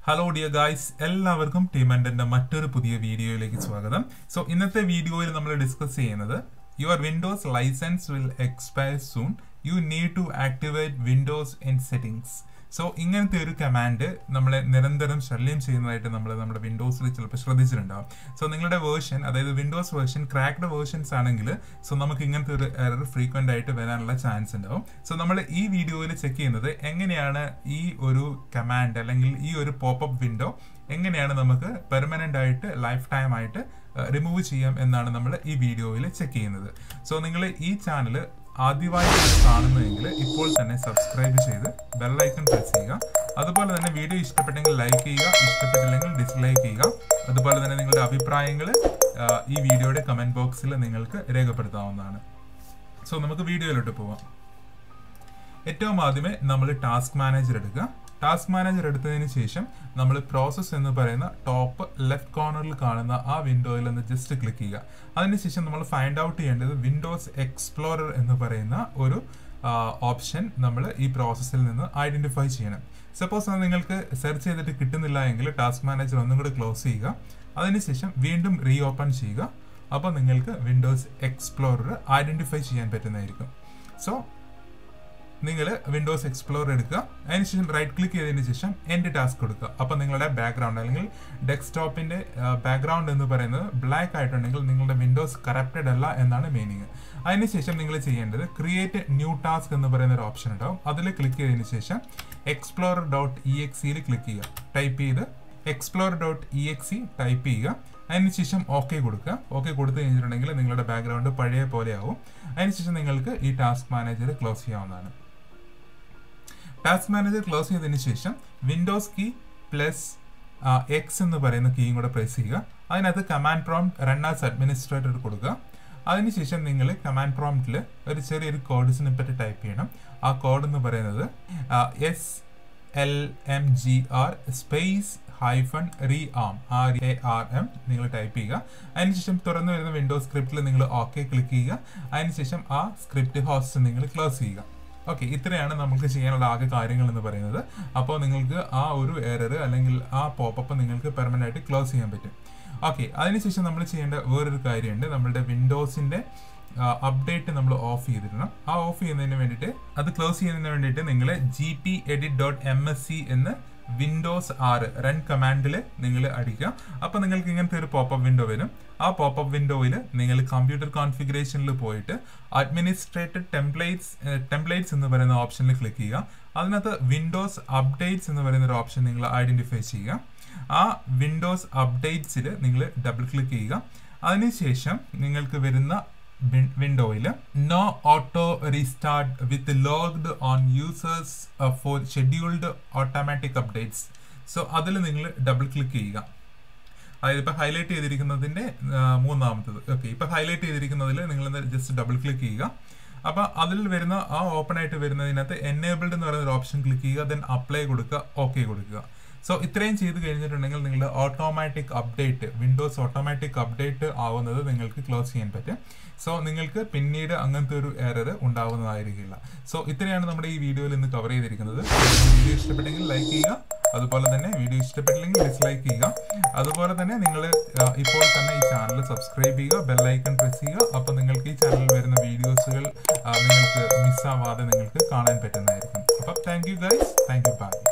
hello dear guys എല്ലാവർക്കും team ആൻഡിന്റെ മറ്റൊരു പുതിയ വീഡിയോയിലേക്ക് സ്വാഗതം സോ ഇന്നത്തെ വീഡിയോയിൽ നമ്മൾ ഡിസ്കസ് ചെയ്യുന്നത് your Windows license will expire soon you need to activate Windows in settings so ഇങ്ങനത്തെ ഒരു കമാൻഡ് നമ്മളെ നിരന്തരം ശല്യം ചെയ്യുന്നതായിട്ട് നമ്മൾ നമ്മുടെ വിൻഡോസിൽ ചിലപ്പോൾ ശ്രദ്ധിച്ചിട്ടുണ്ടാവും സോ നിങ്ങളുടെ വേർഷൻ അതായത് വിൻഡോസ് വേർഷൻ ക്രാക്ഡ് വേർഷൻസ് ആണെങ്കിൽ സോ നമുക്ക് ഇങ്ങനത്തെ ഒരു എറർ ഫ്രീക്വന്റ് ആയിട്ട് വരാനുള്ള ചാൻസ് ഉണ്ടാവും സോ നമ്മൾ ഈ വീഡിയോയിൽ ചെക്ക് ചെയ്യുന്നത് എങ്ങനെയാണ് ഈ ഒരു കമാൻഡ് അല്ലെങ്കിൽ ഈ ഒരു പോപ്പപ്പ് വിൻഡോ എങ്ങനെയാണ് നമുക്ക് പെർമനന്റ് ആയിട്ട് ലൈഫ് ടൈം ആയിട്ട് റിമൂവ് ചെയ്യാം എന്നാണ് നമ്മൾ ഈ വീഡിയോയിൽ ചെക്ക് ചെയ്യുന്നത് സോ നിങ്ങൾ ഈ ചാനൽ ആദ്യമായിട്ടാണ് കാണുന്നതെങ്കിൽ ഇപ്പോൾ തന്നെ സബ്സ്ക്രൈബ് ചെയ്ത് ബെല്ലൈക്കൺ പ്രസ് ചെയ്യുക അതുപോലെ തന്നെ വീഡിയോ ഇഷ്ടപ്പെട്ടെങ്കിൽ ലൈക്ക് ചെയ്യുക ഇഷ്ടപ്പെട്ടില്ലെങ്കിൽ ഡിസ്ലൈക്ക് ചെയ്യുക അതുപോലെ തന്നെ നിങ്ങളുടെ അഭിപ്രായങ്ങൾ ഈ വീഡിയോയുടെ കമന്റ് ബോക്സിൽ നിങ്ങൾക്ക് രേഖപ്പെടുത്താവുന്നതാണ് സോ നമുക്ക് വീഡിയോയിലോട്ട് പോവാം ഏറ്റവും ആദ്യമേ നമ്മൾ ടാസ്ക് മാനേജർ എടുക്കുക ടാസ്ക് മാനേജർ എടുത്തതിന് ശേഷം നമ്മൾ പ്രോസസ്സ് എന്ന് പറയുന്ന ടോപ്പ് ലെഫ്റ്റ് കോർണറിൽ കാണുന്ന ആ വിൻഡോയിൽ ഒന്ന് ജസ്റ്റ് ക്ലിക്ക് ചെയ്യുക അതിനുശേഷം നമ്മൾ ഫൈൻഡ് ഔട്ട് ചെയ്യേണ്ടത് വിൻഡോസ് എക്സ്പ്ലോറർ എന്ന് പറയുന്ന ഒരു ഓപ്ഷൻ നമ്മൾ ഈ പ്രോസസ്സിൽ നിന്ന് ഐഡന്റിഫൈ ചെയ്യണം സപ്പോസ് അത് നിങ്ങൾക്ക് സെർച്ച് ചെയ്തിട്ട് കിട്ടുന്നില്ല എങ്കിൽ ടാസ്ക് മാനേജർ ഒന്നും കൂടി ക്ലോസ് ചെയ്യുക അതിനുശേഷം വീണ്ടും റീ ഓപ്പൺ ചെയ്യുക അപ്പോൾ നിങ്ങൾക്ക് വിൻഡോസ് എക്സ്പ്ലോറർ ഐഡന്റിഫൈ ചെയ്യാൻ പറ്റുന്നതായിരിക്കും സോ നിങ്ങൾ വിൻഡോസ് എക്സ്പ്ലോർ എടുക്കുക അതിനുശേഷം റൈറ്റ് ക്ലിക്ക് ചെയ്തതിന് ശേഷം എൻ്റെ ടാസ്ക് കൊടുക്കുക അപ്പോൾ നിങ്ങളുടെ ബാക്ക്ഗ്രൗണ്ട് അല്ലെങ്കിൽ ഡെസ്ക്ടോപ്പിൻ്റെ ബാക്ക്ഗ്രൗണ്ട് എന്ന് പറയുന്നത് ബ്ലാക്ക് ആയിട്ടുണ്ടെങ്കിൽ നിങ്ങളുടെ വിൻഡോസ് കറപ്റ്റഡ് അല്ല എന്നാണ് മീനിങ് അതിനുശേഷം നിങ്ങൾ ചെയ്യേണ്ടത് ക്രിയേറ്റ് ന്യൂ ടാസ്ക് എന്ന് പറയുന്ന ഒരു ഓപ്ഷൻ ഉണ്ടാവും അതിൽ ക്ലിക്ക് ചെയ്തതിന് ശേഷം എക്സ്പ്ലോറർ ഡോട്ട് ഇ എക്സ് സിയിൽ ക്ലിക്ക് ചെയ്യുക ടൈപ്പ് ചെയ്ത് explore dot E X C type ചെയ്യുക അതിനുശേഷം ഓക്കെ കൊടുക്കുക ഓക്കെ കൊടുത്തു കഴിഞ്ഞിട്ടുണ്ടെങ്കിൽ നിങ്ങളുടെ ബാക്ക്ഗ്രൗണ്ട് പഴയ പോലെ ആവും അതിനുശേഷം നിങ്ങൾക്ക് ഈ ടാസ്ക് മാനേജർ ക്ലോസ് ചെയ്യാവുന്നതാണ് ടാസ്ക് മാനേജർ ക്ലോസ് ചെയ്തതിന് ശേഷം വിൻഡോസ് കീ പ്ലസ് എക്സ് എന്ന് പറയുന്ന കീയും കൂടെ പ്രസ് ചെയ്യുക അതിനകത്ത് command prompt run as administrator കൊടുക്കുക അതിനുശേഷം നിങ്ങൾ കമാൻഡ് പ്രോംപ്റ്റിൽ ഒരു ചെറിയൊരു കോഡ് സ്നിപ്പറ്റ് ടൈപ്പ് ചെയ്യണം ആ കോഡ് എന്ന് പറയുന്നത് S L M G R space hyphen rearm R A R M നിങ്ങൾ ടൈപ്പ് ചെയ്യുക അതിനുശേഷം തുറന്നു വരുന്ന വിൻഡോസ് സ്ക്രിപ്റ്റിൽ നിങ്ങൾ ഓക്കെ ക്ലിക്ക് ചെയ്യുക അതിനുശേഷം ആ സ്ക്രിപ്റ്റ് ഹോസ്റ്റ് നിങ്ങൾ ക്ലോസ് ചെയ്യുക ഓക്കെ ഇത്രയാണ് നമുക്ക് ചെയ്യാനുള്ള ആകെ കാര്യങ്ങൾ എന്ന് പറയുന്നത് അപ്പോൾ നിങ്ങൾക്ക് ആ ഒരു എറർ അല്ലെങ്കിൽ ആ പോപ്പപ്പ് നിങ്ങൾക്ക് പെർമനന്റ് ആയിട്ട് ക്ലോസ് ചെയ്യാൻ പറ്റും ഓക്കെ അതിനുശേഷം നമ്മൾ ചെയ്യേണ്ട വേറൊരു കാര്യമുണ്ട് നമ്മളുടെ വിൻഡോസിന്റെ അപ്ഡേറ്റ് നമ്മൾ ഓഫ് ചെയ്തിടണം ആ ഓഫ് ചെയ്യുന്നതിന് വേണ്ടിയിട്ട് അത് ക്ലോസ് ചെയ്യുന്നതിന് വേണ്ടിയിട്ട് നിങ്ങൾ G P edit dot M S C എന്ന് വിൻഡോസ് ആറ് റൺ കമാൻഡിൽ നിങ്ങൾ അടിക്കുക അപ്പോൾ നിങ്ങൾക്ക് ഇങ്ങനത്തെ ഒരു പോപ്പപ്പ് വിൻഡോ വരും ആ പോപ്പപ്പ് വിൻഡോയിൽ നിങ്ങൾ കമ്പ്യൂട്ടർ കോൺഫിഗറേഷനിൽ പോയിട്ട് അഡ്മിനിസ്ട്രേറ്റഡ് ടെംപ്ലേറ്റ്സ് ടെംപ്ലേറ്റ്സ് എന്ന് പറയുന്ന ഓപ്ഷനിൽ ക്ലിക്ക് ചെയ്യുക അതിനകത്ത് വിൻഡോസ് അപ്ഡേറ്റ്സ് എന്ന് പറയുന്ന ഒരു ഓപ്ഷൻ നിങ്ങൾ ഐഡന്റിഫൈ ചെയ്യുക ആ വിൻഡോസ് അപ്ഡേറ്റ്സിൽ നിങ്ങൾ ഡബിൾ ക്ലിക്ക് ചെയ്യുക അതിനുശേഷം നിങ്ങൾക്ക് വരുന്ന വിൻഡോയിൽ no auto restart with logged on users for scheduled automatic updates so അതിൽ നിങ്ങൾ ഡബിൾ ക്ലിക്ക് ചെയ്യുക അതായത് ഇപ്പൊ ഹൈലൈറ്റ് ചെയ്തിരിക്കുന്നതിന്റെ മൂന്നാമത്തത് ഓക്കെ ഇപ്പൊ ഹൈലൈറ്റ് ചെയ്തിരിക്കുന്നതിൽ നിങ്ങൾ ജസ്റ്റ് ഡബിൾ ക്ലിക്ക് ചെയ്യുക അപ്പൊ അതിൽ വരുന്ന ആ ഓപ്പൺ ആയിട്ട് വരുന്നതിനകത്ത് എനേബിൾഡ് എന്ന് പറയുന്ന ഒരു ഓപ്ഷൻ ക്ലിക്ക് ചെയ്യുക ദെൻ അപ്ലൈ കൊടുക്കുക ഓക്കെ കൊടുക്കുക സോ ഇത്രയും ചെയ്ത് കഴിഞ്ഞിട്ടുണ്ടെങ്കിൽ നിങ്ങളുടെ automatic update Windows automatic update ആവുന്നത് നിങ്ങൾക്ക് ക്ലോസ് ചെയ്യാൻ പറ്റും സോ നിങ്ങൾക്ക് പിന്നീട് അങ്ങനത്തെ ഒരു എറർ ഉണ്ടാവുന്നതായിരിക്കില്ല സോ ഇത്രയാണ് നമ്മുടെ ഈ വീഡിയോയിൽ ഇന്ന് കവർ ചെയ്തിരിക്കുന്നത് വീഡിയോ ഇഷ്ടപ്പെട്ടെങ്കിൽ ലൈക്ക് ചെയ്യുക അതുപോലെ തന്നെ വീഡിയോ ഇഷ്ടപ്പെട്ടില്ലെങ്കിൽ ഡിസ്ലൈക്ക് ചെയ്യുക അതുപോലെ തന്നെ നിങ്ങൾ ഇപ്പോൾ തന്നെ ഈ ചാനൽ സബ്സ്ക്രൈബ് ചെയ്യുക ബെല്ലൈക്കൺ പ്രസ് ചെയ്യുക അപ്പോൾ നിങ്ങൾക്ക് ഈ ചാനലിൽ വരുന്ന വീഡിയോസുകൾ നിങ്ങൾക്ക് മിസ്സാവാതെ നിങ്ങൾക്ക് കാണാൻ പറ്റുന്നതായിരിക്കും അപ്പം thank you guys thank you by